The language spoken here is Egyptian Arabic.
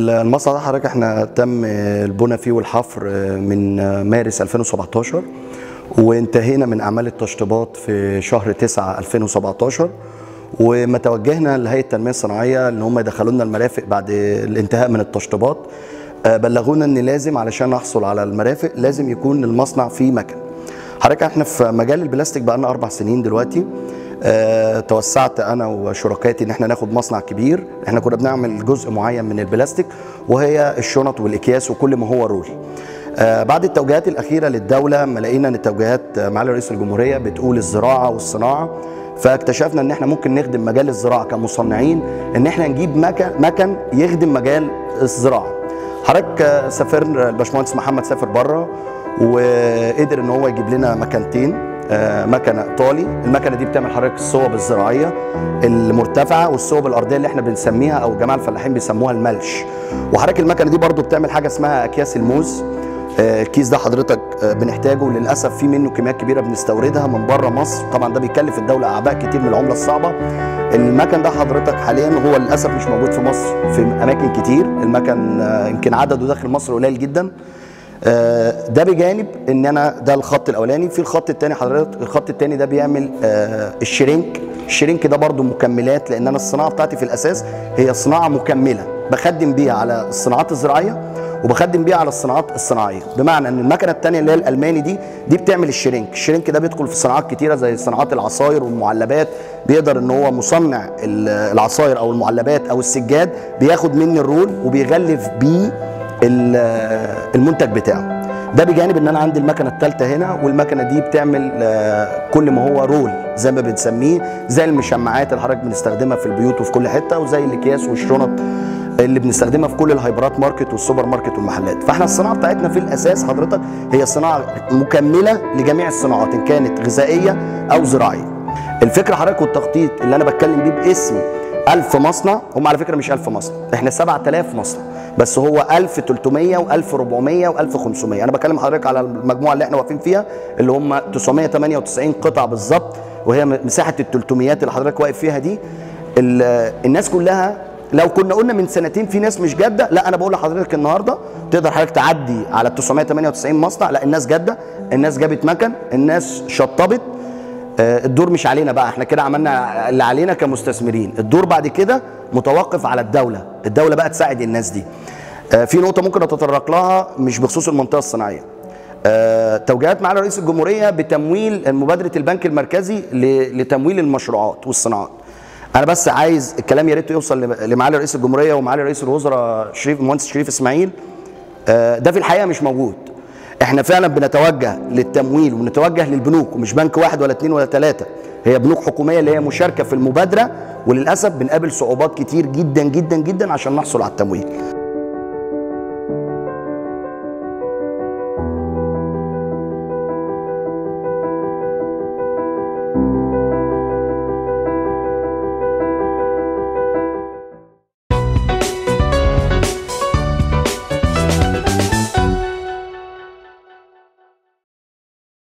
المصنع ده حضرتك احنا تم البنى فيه والحفر من مارس 2017 وانتهينا من اعمال التشطيبات في شهر 9 2017 وما توجهنا لهيئه التنميه الصناعيه ان هم يدخلوا لنا المرافق بعد الانتهاء من التشطيبات بلغونا ان لازم علشان نحصل على المرافق لازم يكون المصنع فيه مكن حضرتك احنا في مجال البلاستيك بقى لنا اربع سنين دلوقتي أه توسعت انا وشركاتي ان احنا ناخد مصنع كبير احنا كنا بنعمل جزء معين من البلاستيك وهي الشنط والاكياس وكل ما هو رول أه بعد التوجيهات الاخيره للدوله ما لقينا ان التوجيهات معالي رئيس الجمهوريه بتقول الزراعه والصناعه فاكتشفنا ان احنا ممكن نخدم مجال الزراعه كمصنعين ان احنا نجيب مكن مكن يخدم مجال الزراعه حضرتك سافر الباشمهندس محمد سافر بره وقدر ان هو يجيب لنا مكانتين مكنه ايطالي المكنه دي بتعمل حضرتك الصوب الزراعيه المرتفعه والصوب الارضيه اللي احنا بنسميها او جماعه الفلاحين بيسموها الملش وحضرتك المكنه دي برضو بتعمل حاجه اسمها اكياس الموز الكيس ده حضرتك بنحتاجه للاسف في منه كميات كبيره بنستوردها من بره مصر طبعا ده بيكلف الدوله اعباء كتير من العمله الصعبه المكن ده حضرتك حاليا هو للاسف مش موجود في مصر في اماكن كتير المكن يمكن عدده داخل مصر قليل جدا ده بجانب ان انا ده الخط الاولاني في الخط الثاني حضرتك الخط الثاني ده بيعمل الشرينك الشرينك ده برضو مكملات لان انا الصناعه بتاعتي في الاساس هي صناعه مكمله بخدم بيها على الصناعات الزراعيه وبخدم بيها على الصناعات الصناعيه بمعنى ان المكنه الثانيه اللي هي الالماني دي دي بتعمل الشرينك الشرينك ده بيدخل في صناعات كتيره زي صناعات العصاير والمعلبات بيقدر ان هو مصنع العصاير او المعلبات او السجاد بياخد مني الرول وبيغلف بيه المنتج بتاعه ده بجانب ان انا عندي المكنه الثالثه هنا والمكنه دي بتعمل كل ما هو رول زي ما بنسميه زي المشمعات اللي حضرتك بنستخدمها في البيوت وفي كل حته وزي الاكياس والشنط اللي بنستخدمها في كل الهايبرات ماركت والسوبر ماركت والمحلات فاحنا الصناعه بتاعتنا في الاساس حضرتك هي صناعه مكمله لجميع الصناعات ان كانت غذائيه او زراعيه الفكره حضرتك والتخطيط اللي انا بتكلم بيه باسم 1000 مصنع هم على فكره مش 1000 مصنع احنا 7000 مصنع بس هو 1300 و1400 و1500 انا بكلم حضرتك على المجموعه اللي احنا واقفين فيها اللي هم 998 قطعه بالظبط وهي مساحه ال 300 اللي حضرتك واقف فيها دي الناس كلها لو كنا قلنا من سنتين في ناس مش جاده لا انا بقول لحضرتك النهارده تقدر حضرتك تعدي على ال 998 مصنع لا الناس جاده الناس جابت مكن الناس شطبت الدور مش علينا بقى احنا كده عملنا اللي علينا كمستثمرين الدور بعد كده متوقف على الدوله الدوله بقى تساعد الناس دي في نقطه ممكن اتطرق لها مش بخصوص المنطقه الصناعيه توجيهات معالي رئيس الجمهوريه بتمويل مبادره البنك المركزي لتمويل المشروعات والصناعات انا بس عايز الكلام يا ريت يوصل لمعالي رئيس الجمهوريه ومعالي رئيس الوزراء شريف المهندس شريف اسماعيل ده في الحقيقه مش موجود احنا فعلا بنتوجه للتمويل ونتوجه للبنوك ومش بنك واحد ولا اثنين ولا ثلاثه هي بنوك حكوميه اللي هي مشاركه في المبادره وللاسف بنقابل صعوبات كتير جدا جدا جدا عشان نحصل على التمويل